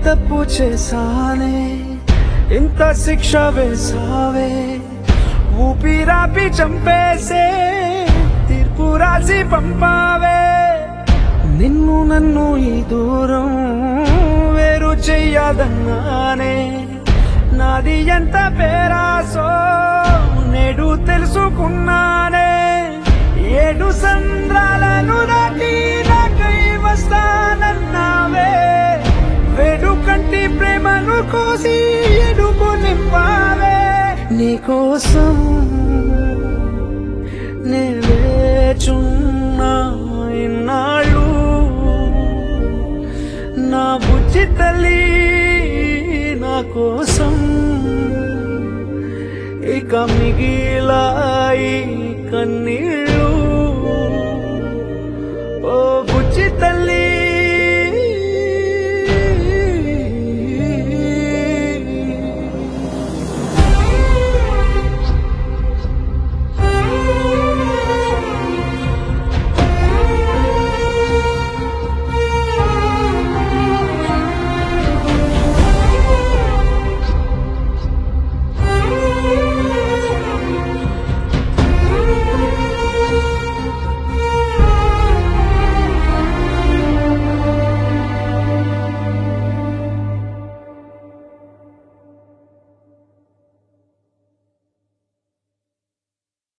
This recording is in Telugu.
తప్పు చేశానే ఇంత శిక్ష వేసావే ఊపిరాపి చంపేసే తీర్పు రాసి పంపావే నిన్ను నన్ను ఈ దూరం వేరు చెయ్యదన్నానే నాది ఎంత పేరాసో నేడు తెలుసుకున్నానే ఏడు సంద్రాలను దాటి నాకై వస్తానన్నావే వేడు కంటి ప్రేమను కోసి ఎడుగు నింపావే నీకోసం నేలేచున్నా ఇన్నాళ్ళు నా బుజ్జి తల్లి నా కోసం ఇక మిగిలాయి